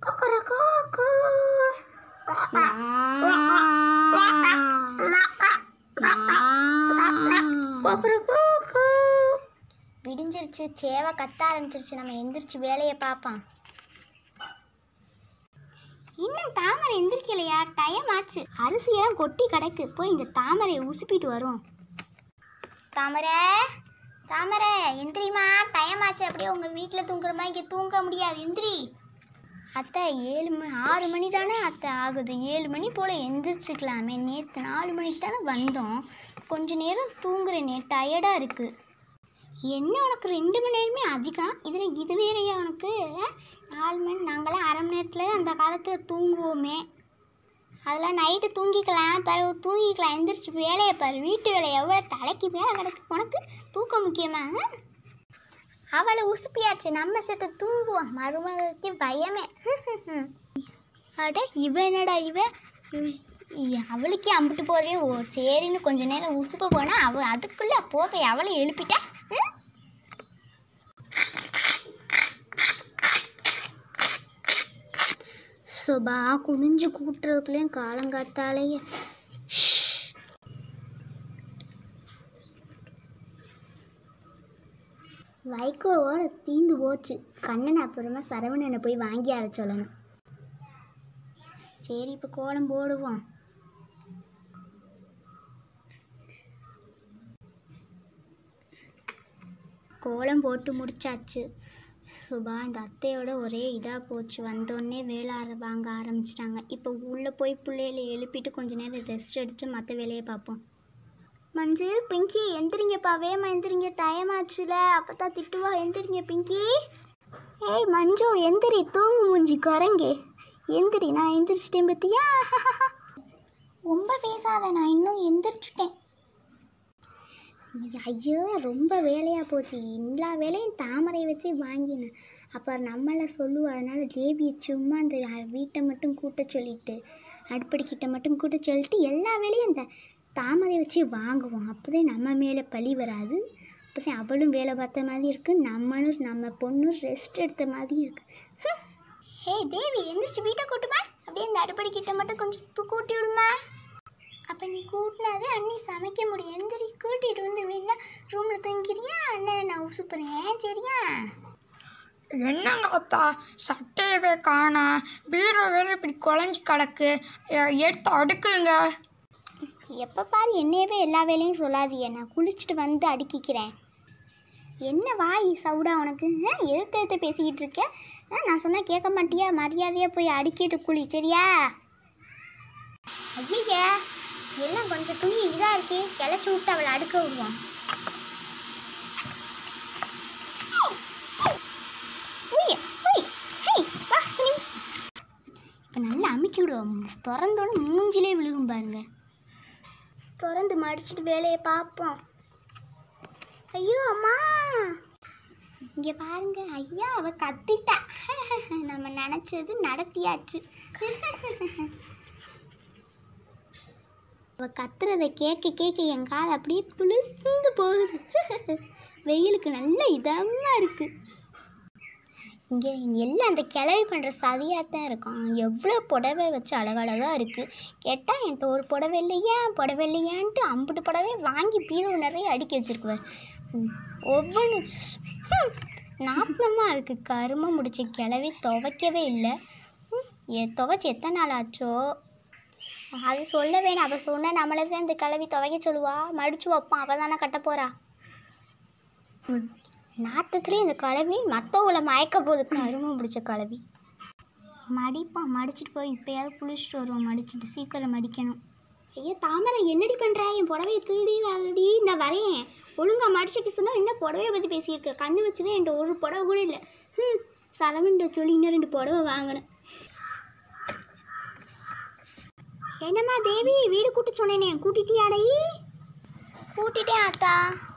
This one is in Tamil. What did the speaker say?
கொக்கரக்கோக்கு. கொக்கரக்கோக்கு. விடிஞ்சிருச்சு சேவை கத்த ஆரம்பிச்சிருச்சு நம்ம எந்திரிச்சு வேலையை பார்ப்போம் இன்னும் தாமரை எந்திரிக்கலையா டைம் ஆச்சு அரிசியெல்லாம் கொட்டி கிடக்கு போய் இந்த தாமரையை உசுப்பிட்டு வரும் தாமரை தாமரை எந்திரிமா டைம் ஆச்சு அப்படியே உங்கள் வீட்டில் தூங்குற மாதிரி இங்கே தூங்க முடியாது எந்திரி அத்தை ஏழு மணி ஆறு மணி தானே அத்தை ஆகுது ஏழு மணி போல் எந்திரிச்சுக்கலாமே நேற்று நாலு மணிக்கு தானே வந்தோம் கொஞ்ச நேரம் தூங்குறேனே டயர்டாக இருக்குது என்ன உனக்கு ரெண்டு மணி நேரமே அதிகம் இதில் இது வேறையா உனக்கு ஆ? நாலு மணி நாங்களாம் அரை மணி நேரத்தில் அந்த காலத்தில் தூங்குவோமே அதெல்லாம் நைட்டு தூங்கிக்கலாம் பிறகு தூங்கிக்கலாம் எந்திரிச்சு வேலையை பாரு வீட்டு வேலை எவ்வளோ தலைக்கு மேலே கிடக்கு உனக்கு தூக்கம் முக்கியமா ஆ? அவளை உசுப்பியாச்சு நம்ம சேர்த்து தூங்குவோம் மருமகளுக்கு பயமே அட இவ என்னடா இவ இவ- இ- அவளுக்கே அம்பிட்டு போறே ஓ சரின்னு கொஞ்ச நேரம் உசுப்ப போனா அவ அதுக்குள்ள போக அவளை எழுப்பிட்டா ம்? சுபா குனிஞ்சு கூட்டுறதுக்குள்ளேயும் காலங்காத்தாலேயே வைக்கோவோட தீந்து போச்சு கண்ணன் அப்புறமா சரவணனை போய் வாங்கி அரை சொல்லணும் சரி இப்போ கோலம் போடுவோம் கோலம் போட்டு முடிச்சாச்சு சுபா இந்த அத்தையோட ஒரே இதாக போச்சு வந்தோடனே வேலை ஆர- வாங்க ஆரம்பிச்சிட்டாங்க இப்போ உள்ளே போய் பிள்ளைகளை எழுப்பிட்டு கொஞ்ச நேரம் ரெஸ்ட் எடுத்து மற்ற வேலையை பார்ப்போம் மஞ்சு பிங்கி எந்திரிங்கப்பா வேமா எந்திரிங்க டைம் ஆச்சுல அப்போ தான் திட்டுவா எந்திரிங்க பிங்கி ஏய் மஞ்சு எந்திரி தூங்கு மூஞ்சி குரங்கு எந்திரி நான் எந்திரிச்சிட்டேன் பத்தியா ரொம்ப பேசாத நான் இன்னும் எந்திரிச்சிட்டேன் ஐயோ ரொம்ப வேலையாக போச்சு எல்லா வேலையும் தாமரை வச்சு வாங்கினேன் அப்புறம் நம்மளை சொல்லுவோம் அதனால தேவியை சும்மா அந்த வீட்டை மட்டும் கூட்ட சொல்லிட்டு அடுப்படிக்கிட்ட மட்டும் கூட்ட சொல்லிட்டு எல்லா வேலையும் அந்த தாமரை வச்சு வாங்குவோம் அப்போதான் நம்ம மேலே பழி வராது அப்போ அவளும் வேலை பார்த்த மாதிரி இருக்கு நம்மளும் நம்ம பொண்ணும் ரெஸ்ட் எடுத்த மாதிரி இருக்கு ஹம். ஹே தேவி எந்திரிச்சு வீட்டை கூட்டுமா அப்படியே இந்த அடுப்படிக்கிட்ட மட்டும் கொஞ்சம் து- கூட்டி விடுமா அப்போ நீ கூட்டினாதே அண்ணி சமைக்க முடியும் எந்திரி கூட்டிகிட்டு வந்து வேணா ரூமில் தூங்கிக்கிறியா அண்ணன் நான் உசுப்புறேன் சரியா என்னங்க அத்தா சட்டையவே காணா பீரோ வேற இப்படி குழஞ்சி கிடக்கு எ- எடுத்து அடுக்குங்க எப்போ பாரு என்னையவே எல்லா வேலையும் சொல்லாதியே நான் குளிச்சுட்டு வந்து அடுக்கிக்கிறேன் என்ன வாய் சவுடா உனக்கு ஆ, எதிர்த்து எதிர்த்து பேசிக்கிட்டு இருக்க ஆ, நான் சொன்னால் கேட்க மாட்டியா மரியாதையாக போய் அடுக்கிட்டு குளி சரியா ஐயா எல்லாம் கொஞ்சம் துணி இதாக இருக்கே கிளச்சி விட்டு அவளை அடுக்க விடுவோம் உய்ய, உய், ஹேய், வா, துணி. இப்போ நல்லா அமுக்கி விடுவோம் திறந்தோன்னு மூஞ்சிலே விழுகும் பாருங்க திறந்து மடிச்சிட்டு வேலையை பார்ப்போம் ஐயோ அம்மா இங்கே பாருங்க ஐயா அவ கத்திட்டா நம்ம நினச்சது நடத்தியாச்சு அவ கத்துறதை கேட்க கேட்க என் காது அப்படியே குளிர்ந்து போகுது வெயிலுக்கு நல்ல இதமாக இருக்கு இங்கே எல்லாம் அந்த கிளவி பண்ணுற சதியாக தான் இருக்கும் எவ்வளோ புடவை வச்சு அழகழகாக இருக்குது கேட்டால் என்கிட்ட ஒரு புடவை இல்லையா புடவை இல்லையான்ட்டு அம்புட்டு புடவை வாங்கி பீரோ நிறைய அடுக்கி வச்சிருக்குவார் ஒவ்வொன்று நாத்தமாக இருக்குது கரும முடிச்ச கிளவி துவைக்கவே இல்லை ம், எ துவைச்சி எத்தனை நாள் ஆச்சோ அது சொல்ல வேணாம் அவள் சொன்னால் நம்மளை தான் இந்த கிளவி துவைக்க சொல்லுவா மடித்து வைப்போம் அவள் தானே கட்ட போகிறா நாட்டத்துலேயே இந்த கலவி மற்றவங்கள மயக்க போகுது கருமம் பிடிச்ச கலவி மடிப்போம் மடிச்சிட்டு போய் இப்போயாவது குளிச்சுட்டு வருவோம் மடிச்சிட்டு சீக்கிரம் மடிக்கணும் ஐயா தாமரை என்னடி பண்ணுற என் புடவையை திருடிடாதடி நான் வரேன் ஒழுங்கா மடிச்சுக்க சொன்னால் என்ன புடவையை பற்றி பேசியிருக்க கண்ணு வச்சுதான் என்கிட்ட ஒரு புடவை கூட இல்லை ம் சரவண்ட சொல்லி இன்னும் ரெண்டு புடவை வாங்கினேன் என்னம்மா தேவி வீடு கூட்ட சொன்னேனே கூட்டிட்டியாடை கூட்டிட்டேன் அத்தா